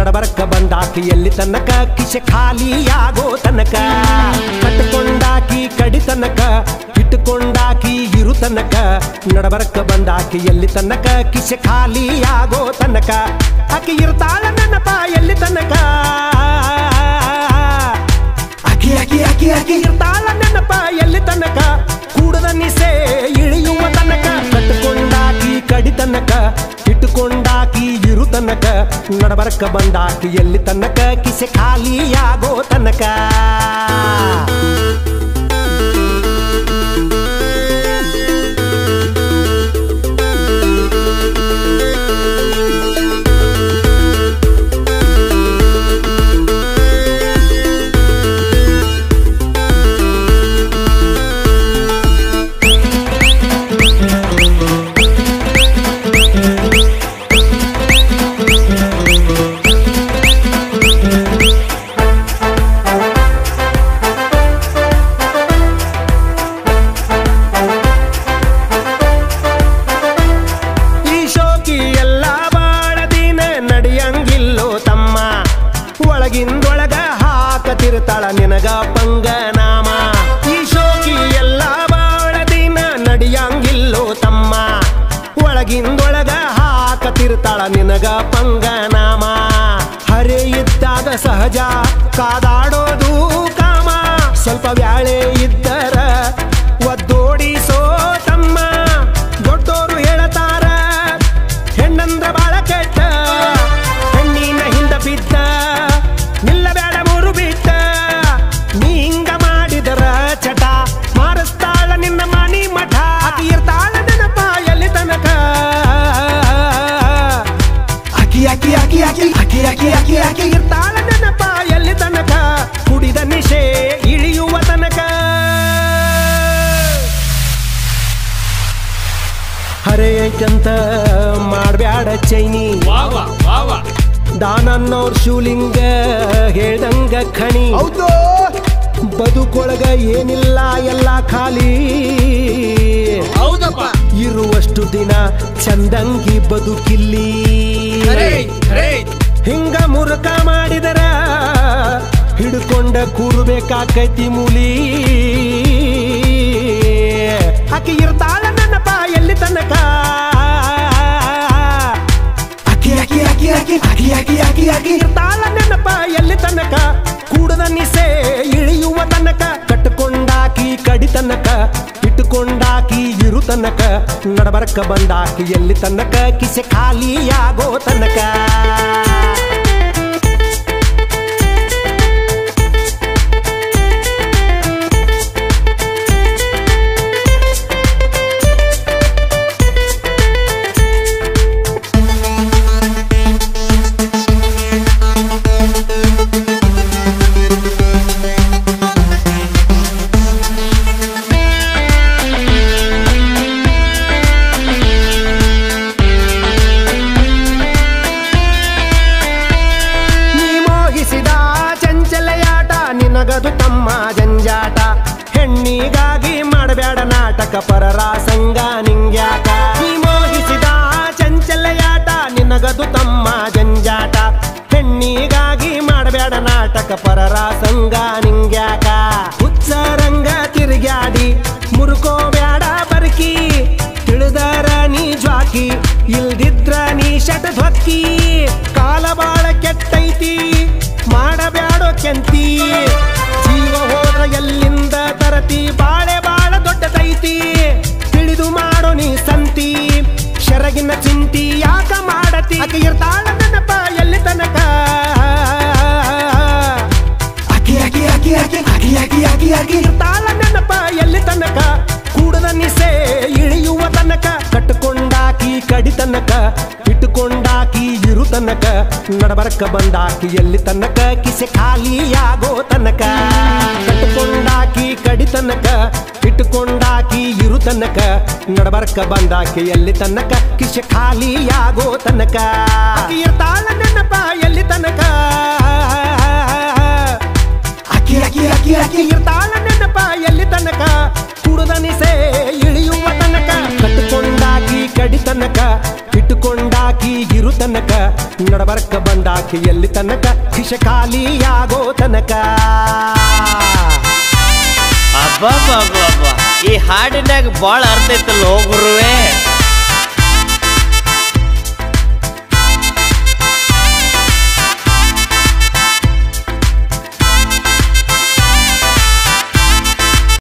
ನಡಬರಕ ಬಂದಾಕಿ ಎಲ್ಲಿ ತನಕ ಕಿಸೆ ಖಾಲಿಯಾಗೋ ತನಕ ಕಟ್ಟಕೊಂಡಾಕಿ ಕಡಿ ತನಕ ಇಟ್ಟುಕೊಂಡಾಕಿ ಇರು ತನಕ ನಡಬರಕ ಬಂದಾಕಿ ಎಲ್ಲಿ ತನಕ ಕಿಸೆ ಖಾಲಿಯಾಗೋ ತನಕ ಆಕಿ ಇರ್ತಾಳ ನೆನಪ ಎಲ್ಲಿ ತನಕ ಅಕಿ ಅಕಿ ಅಕಿ ಅಕಿ ಇರ್ತಾಳ ನೆನಪ ಎಲ್ಲಿ ತನಕ ಕೂಡದ ನಿಸೆ ಇಳಿಯುವ ತನಕ ಕಟ್ಟುಕೊಂಡಾಕಿ ಕಡಿ ತನಕ ಇಟ್ಟುಕೊಂಡಾಕಿ ಇರು ತನಕ ನಡಬರಕ ಬಂದಾಕಿ ಎಲ್ಲಿ ತನಕ ಕಿಸೆ ಖಾಲಿಯಾಗೋ ತನಕ ಈ ಶೋಕಿ ಎಲ್ಲ ಬಾಳ ದಿನ ನಡೆಯಂಗಿಲ್ಲೋ ತಮ್ಮ ಒಳಗಿಂದೊಳಗ ಹಾಕತಿರ್ತಾಳ ನಿನಗ ಪಂಗನಾಮ ಈ ಶೋಕಿ ಎಲ್ಲ ಬಾಳ ದಿನ ನಡೆಯಂಗಿಲ್ಲೋ ತಮ್ಮ ಒಳಗಿಂದೊಳಗ ಹಾಕತಿರ್ತಾಳ ನಿನಗ ಪಂಗನಾಮ ಹರೆ ಇದ್ದಾಗ ಸಹಜ ಕಾದಾಡೋದು ಕಾಮ ಸ್ವಲ್ಪ ವ್ಯಾಳೆ ಇದ್ದರ ಒದ್ದೋಡಿಸೋ ತಮ್ಮ ದೊಡ್ಡೋರು ಹೇಳತಾರ ಹೆಣ್ಣಂದ್ರ ಬಾಳ ಕೆಟ್ಟ ಹೆಣ್ಣಿನ ಹಿಂದ ಬಿದ್ದ ನಿಲ್ಲಬೇಡ ಮೂರು ಬಿಟ್ಟ ನೀ ಹಿಂಗ ಮಾಡಿದರ ಚಟ ಮಾರಿಸ್ತಾಳ ನಿನ್ನ ಮನಿ ಮಠ ಆಕಿ ಇರ್ತಾಳ ನೆನಪ ಎಲ್ಲಿ ತನಕ ಅಕಿ ಅಕಿ ಅಕಿ ಅಕಿ ಅಕಿ ಅಕಿ ಅಕಿ ಅಕಿ ಇರ್ತಾಳ ನೆನಪ ಎಲ್ಲಿ ತನಕ ಕುಡಿದ ನಿಶೆ ಇಳಿಯುವ ತನಕ ಹರೇ ಐತಂತ ಮಾಡ್ಬ್ಯಾಡ ಚೈನಿ ವಾವ ವಾವ ದಾನನ್ನೋರ್ ಶಿವಲಿಂಗ ಹೇಳ್ದಂಗ ಖಣಿ ಹೌದು ಬದುಕೊಳಗ ಏನಿಲ್ಲ ಎಲ್ಲ ಖಾಲಿ ಹೌದಪ್ಪ ಇರುವಷ್ಟು ದಿನ ಚಂದಂಗಿ ಬದುಕಿಲ್ಲಿ ಖರೇ ಖರೇ ಹಿಂಗ ಮುರುಕ ಮಾಡಿದರ ಹಿಡ್ಕೊಂಡ ಕೂರ್ಬೇಕಾಕೈತಿ ಮೂಲಿ ಆಕಿ ಇರ್ತಾಳ ನೆನಪ ಎಲ್ಲಿ ತನಕ ಅಕಿ ಅಕಿ ಅಕಿ ಅಕಿ ಅಕಿ ಅಕಿ ಅಕಿ ಅಕಿ ಇರ್ತಾಳ ನೆನಪ ಎಲ್ಲಿ ತನಕ ಕೂಡದ ನಿಸೆ ಇಳಿಯುವ ತನಕ ಕಟ್ಟಕೊಂಡಾಕಿ ಕಡಿ ತನಕ ಇಟ್ಟುಕೊಂಡಾಕಿ ಇರು ತನಕ ನಡಬರಕ ಬಂದಾಕಿ ಎಲ್ಲಿ ತನಕ ಕಿಸೆ ಖಾಲಿಯಾಗೋ ತನಕ ನೀ ಮೋಗಿಸಿದ ಚಂಚಲೆಯಾಟ ನಿನಗದು ತಮ್ಮ ಜಂಜಾಟ ಹೆಣ್ಣಿಗಾಗಿ ಮಾಡಬೇಡ ನಾಟಕ ಪರರ ಸಂಗ ನಿಂಗ್ಯಾಕ ನೀ ಮೋಗಿಸಿದ ಚಂಚಲೆಯಾಟ ನಿನಗದು ತಮ್ಮ ಜಂಜಾಟ ಹೆಣ್ಣಿಗಾಗಿ ಮಾಡಬೇಡ ನಾಟಕ ಪರರ ಸಂಗ ನಿಂಗ್ಯಾಕ ಹುಚ್ಚರಂಗ ತಿರುಗ್ಯಾಡಿ ಮುರುಕೋಬ್ಯಾಡ ಬರ್ಕಿ ತಿಳಿದರ ನೀ ಜ್ವಾಕಿ ಇಲ್ದಿದ್ರ ನೀ ಶಟ ಧ್ವಕ್ಕಿ ಕಾಲ ಬಾಳ ಕೆಟ್ಟೈತಿ ಮಾಡಬ್ಯಾಡೋ ಕೆಂತಿ ಜೀವ ಹೋದ್ರ ಎಲ್ಲಿಂದ ತರತಿ ಬಾಳೆ ಬಾಳ ದೊಡ್ಡದೈತಿ ತಿಳಿದು ಮಾಡೋ ನೀ ಸಂತಿ ಶರಗಿನ ಚಿಂತಿ ಯಾಕ ಮಾಡತಿ ಆಕೆ ಇರ್ತಾಳ ನೆನಪ ಎಲ್ಲಿ ತನಕ ಅಕಿ ಅಕಿ ಅಕಿ ಅಕಿ ಅಕಿ ಅಕಿ ಅಕಿ ಅಕಿ ಇರ್ತಾಳ ನೆನಪ ಎಲ್ಲಿ ತನಕ ಕೂಡದ ನಿಸೆ ಇಳಿಯುವ ತನಕ ಕಟ್ಟಕೊಂಡಾಕಿ ಕಡಿ ತನಕ ಇಟ್ಟುಕೊಂಡಾಕಿ ಇರು ತನಕ ನಡಬರಕ ಬಂದಾಕಿ ಎಲ್ಲಿ ತನಕ ಕಿಸೆ ಖಾಲಿಯಾಗೋ ತನಕ ಕಟ್ಟಕೊಂಡಾಕಿ ಕಡಿ ತನಕ ಇಟ್ಟುಕೊಂಡಾಕಿ ಇರು ತನಕ ನಡಬರಕ ಬಂದಾಕಿ ಎಲ್ಲಿ ತನಕ ಕಿಸೆ ಖಾಲಿಯಾಗೋ ತನಕ ಆಕಿ ಇರ್ತಾಳ ನೆನಪ ಎಲ್ಲಿ ತನಕ ಅಕಿ ಅಕಿ ಅಕಿ ಅಕಿ ಇರ್ತಾಳ ನೆನಪ ಎಲ್ಲಿ ತನಕ ಕುಡದ ನಿಸೆ ಇಳಿಯುವ ತನಕ ಕಟ್ಟಿಕೊಂಡಾಕಿ ಕಡಿ ತನಕ ಇಟ್ಟುಕೊಂಡಾಕಿ ಇರು ತನಕ ನಡಬರ್ಕ ಬಂದಾಕಿ ಎಲ್ಲಿ ತನಕ ಕಿಶ ಖಾಲಿಯಾಗೋ ತನಕ ಅಬ್ಬಬ್ಬಬ್ಬಬ್ಬ ಈ ಹಾಡಿನಾಗ ಬಾಳ ಅರ್ಥ ಐತಲ್ಲ ಹೋಗ್ರುವೆ